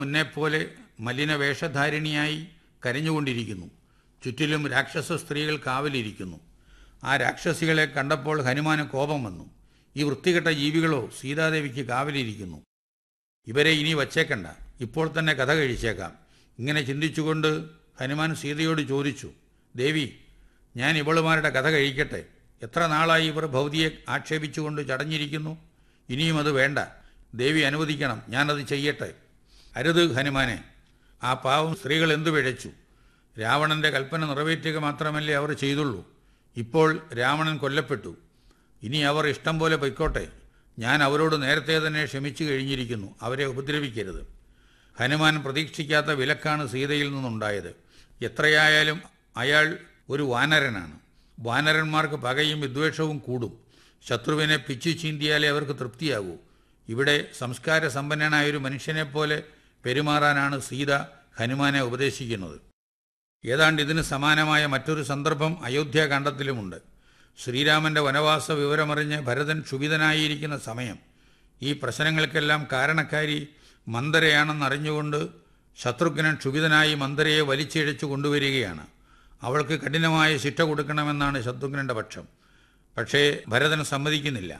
മുന്നെപ്പോലെ മലിന വേഷധാരിണിയായി കരഞ്ഞുകൊണ്ടിരിക്കുന്നു ചുറ്റിലും രാക്ഷസ സ്ത്രീകൾ കാവലിരിക്കുന്നു ആ രാക്ഷസികളെ കണ്ടപ്പോൾ ഹനുമാന് കോപം വന്നു ഈ വൃത്തികെട്ട ജീവികളോ സീതാദേവിക്ക് കാവലിരിക്കുന്നു ഇവരെ ഇനി വച്ചേക്കണ്ട ഇപ്പോൾ തന്നെ കഥ കഴിച്ചേക്കാം ഇങ്ങനെ ചിന്തിച്ചുകൊണ്ട് ഹനുമാൻ സീതയോട് ചോദിച്ചു ദേവി ഞാൻ ഇവളുമാരുടെ കഥ കഴിക്കട്ടെ എത്ര നാളായി ഇവർ ഭൗതിയെ ആക്ഷേപിച്ചുകൊണ്ട് ചടഞ്ഞിരിക്കുന്നു ഇനിയും അത് വേണ്ട ദേവി അനുവദിക്കണം ഞാനത് ചെയ്യട്ടെ അരുത് ഹനുമാനെ ആ പാവം സ്ത്രീകൾ എന്തു പിഴച്ചു രാവണന്റെ കൽപ്പന നിറവേറ്റുക മാത്രമല്ലേ അവർ ചെയ്തുള്ളൂ ഇപ്പോൾ രാവണൻ കൊല്ലപ്പെട്ടു ഇനി അവർ ഇഷ്ടം പോലെ പൊയ്ക്കോട്ടെ ഞാൻ അവരോട് നേരത്തെ തന്നെ ക്ഷമിച്ചു കഴിഞ്ഞിരിക്കുന്നു അവരെ ഉപദ്രവിക്കരുത് ഹനുമാൻ പ്രതീക്ഷിക്കാത്ത വിലക്കാണ് സീതയിൽ നിന്നുണ്ടായത് എത്രയായാലും അയാൾ ഒരു വാനരനാണ് വാനരന്മാർക്ക് പകയും വിദ്വേഷവും കൂടും ശത്രുവിനെ പിച്ചു ചീന്തിയാലേ അവർക്ക് തൃപ്തിയാകൂ ഇവിടെ സംസ്കാര സമ്പന്നനായ ഒരു മനുഷ്യനെപ്പോലെ പെരുമാറാനാണ് സീത ഹനുമാനെ ഉപദേശിക്കുന്നത് ഏതാണ്ട് ഇതിന് സമാനമായ മറ്റൊരു സന്ദർഭം അയോധ്യാകാന്ഡത്തിലുമുണ്ട് ശ്രീരാമന്റെ വനവാസ വിവരമറിഞ്ഞ് ഭരതൻ ക്ഷുഭിതനായിരിക്കുന്ന സമയം ഈ പ്രശ്നങ്ങൾക്കെല്ലാം കാരണക്കാരി മന്ദരയാണെന്നറിഞ്ഞുകൊണ്ട് ശത്രുഘ്നൻ ക്ഷുഭിതനായി മന്ദരയെ വലിച്ചിഴച്ചു കൊണ്ടുവരികയാണ് അവൾക്ക് കഠിനമായ ശിക്ഷ കൊടുക്കണമെന്നാണ് ശത്രുഘ്നന്റെ പക്ഷം പക്ഷേ ഭരതൻ സമ്മതിക്കുന്നില്ല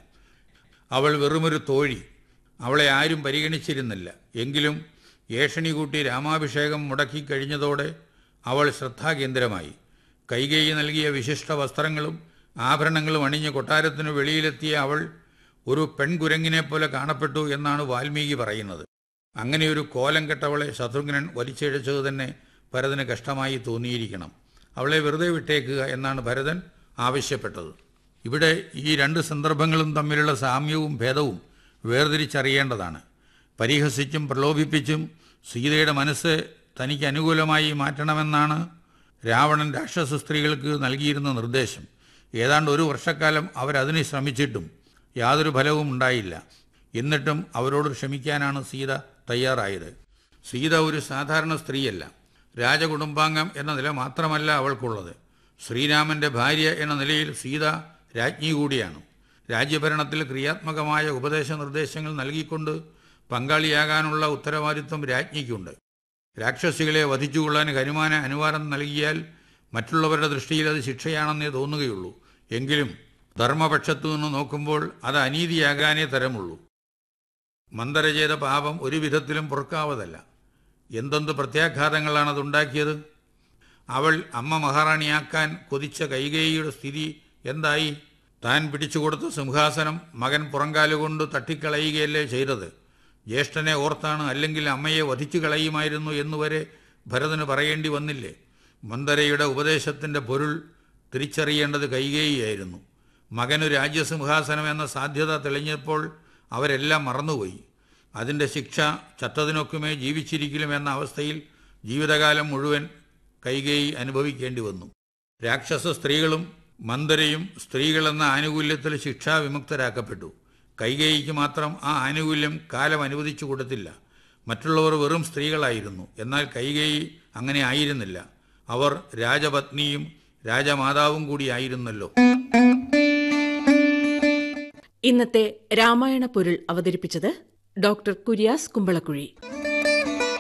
അവൾ വെറുമൊരു തോഴി അവളെ ആരും പരിഗണിച്ചിരുന്നില്ല എങ്കിലും ഏഷണി കൂട്ടി രാമാഭിഷേകം മുടക്കിക്കഴിഞ്ഞതോടെ അവൾ ശ്രദ്ധാകേന്ദ്രമായി കൈകേയി നൽകിയ വിശിഷ്ട വസ്ത്രങ്ങളും ആഭരണങ്ങളും അണിഞ്ഞ് കൊട്ടാരത്തിനു വെളിയിലെത്തിയ അവൾ ഒരു പെൺകുരങ്ങിനെ പോലെ കാണപ്പെട്ടു എന്നാണ് വാൽമീകി പറയുന്നത് അങ്ങനെയൊരു കോലം കെട്ടവളെ ശത്രുഘ്നൻ വലിച്ചിഴച്ചത് തന്നെ ഭരതന് കഷ്ടമായി തോന്നിയിരിക്കണം അവളെ വെറുതെ വിട്ടേക്കുക എന്നാണ് ഭരതൻ ആവശ്യപ്പെട്ടത് ഇവിടെ ഈ രണ്ട് സന്ദർഭങ്ങളും തമ്മിലുള്ള സാമ്യവും ഭേദവും വേർതിരിച്ചറിയേണ്ടതാണ് പരിഹസിച്ചും പ്രലോഭിപ്പിച്ചും സീതയുടെ മനസ്സ് തനിക്ക് അനുകൂലമായി മാറ്റണമെന്നാണ് രാവണൻ രാക്ഷസ സ്ത്രീകൾക്ക് നൽകിയിരുന്ന നിർദ്ദേശം ഏതാണ്ട് ഒരു വർഷക്കാലം അവരതിന് ശ്രമിച്ചിട്ടും യാതൊരു ഫലവും ഉണ്ടായില്ല എന്നിട്ടും അവരോട് ക്ഷമിക്കാനാണ് സീത തയ്യാറായത് സീത ഒരു സാധാരണ സ്ത്രീയല്ല രാജകുടുംബാംഗം എന്ന നില മാത്രമല്ല അവൾക്കുള്ളത് ശ്രീരാമന്റെ ഭാര്യ എന്ന നിലയിൽ സീത രാജ്ഞി കൂടിയാണ് രാജ്യഭരണത്തിൽ ക്രിയാത്മകമായ ഉപദേശ നിർദ്ദേശങ്ങൾ നൽകിക്കൊണ്ട് പങ്കാളിയാകാനുള്ള ഉത്തരവാദിത്വം രാജ്ഞിക്കുണ്ട് രാക്ഷസികളെ വധിച്ചുകൊള്ളാൻ ഹനുമാന അനുവാദം നൽകിയാൽ മറ്റുള്ളവരുടെ ദൃഷ്ടിയിൽ അത് ശിക്ഷയാണെന്നേ തോന്നുകയുള്ളൂ എങ്കിലും ധർമ്മപക്ഷത്തു നിന്ന് നോക്കുമ്പോൾ അത് അനീതിയാകാനേ തരമുള്ളൂ മന്ദര ചെയ്ത പാപം ഒരു വിധത്തിലും പൊറുക്കാവതല്ല എന്തെന്ത് പ്രത്യാഘാതങ്ങളാണ് അതുണ്ടാക്കിയത് അവൾ അമ്മ മഹാറാണിയാക്കാൻ കൊതിച്ച കൈകേയിയുടെ സ്ഥിതി എന്തായി താൻ പിടിച്ചുകൊടുത്ത സിംഹാസനം മകൻ പുറങ്കാലുകൊണ്ട് തട്ടിക്കളയുകയല്ലേ ചെയ്തത് ജ്യേഷ്ഠനെ ഓർത്താണ് അല്ലെങ്കിൽ അമ്മയെ വധിച്ചു കളയുമായിരുന്നു എന്നുവരെ ഭരതന് പറയേണ്ടി വന്നില്ലേ മന്ദരയുടെ ഉപദേശത്തിന്റെ പൊരുൾ തിരിച്ചറിയേണ്ടത് കൈകേയിയായിരുന്നു മകനു രാജ്യസിംഹാസനം എന്ന സാധ്യത തെളിഞ്ഞപ്പോൾ അവരെല്ലാം മറന്നുപോയി അതിൻ്റെ ശിക്ഷ ചത്തതിനൊക്കുമേ ജീവിച്ചിരിക്കലും എന്ന അവസ്ഥയിൽ ജീവിതകാലം മുഴുവൻ കൈകേയി അനുഭവിക്കേണ്ടി വന്നു രാക്ഷസ സ്ത്രീകളും മന്ദരയും സ്ത്രീകളെന്ന ആനുകൂല്യത്തിൽ ശിക്ഷാ വിമുക്തരാക്കപ്പെട്ടു കൈകേയിക്ക് മാത്രം ആ ആനുകൂല്യം കാലം അനുവദിച്ചു കൊടുത്തില്ല മറ്റുള്ളവർ വെറും സ്ത്രീകളായിരുന്നു എന്നാൽ കൈകേയി അങ്ങനെ ആയിരുന്നില്ല അവർ രാജപത്നിയും രാജമാതാവും കൂടിയായിരുന്നല്ലോ ഇന്നത്തെ രാമായണ പൊരുൾ അവതരിപ്പിച്ചത് ഡോക്ടർ കുര്യാസ് കുമ്പളക്കുഴി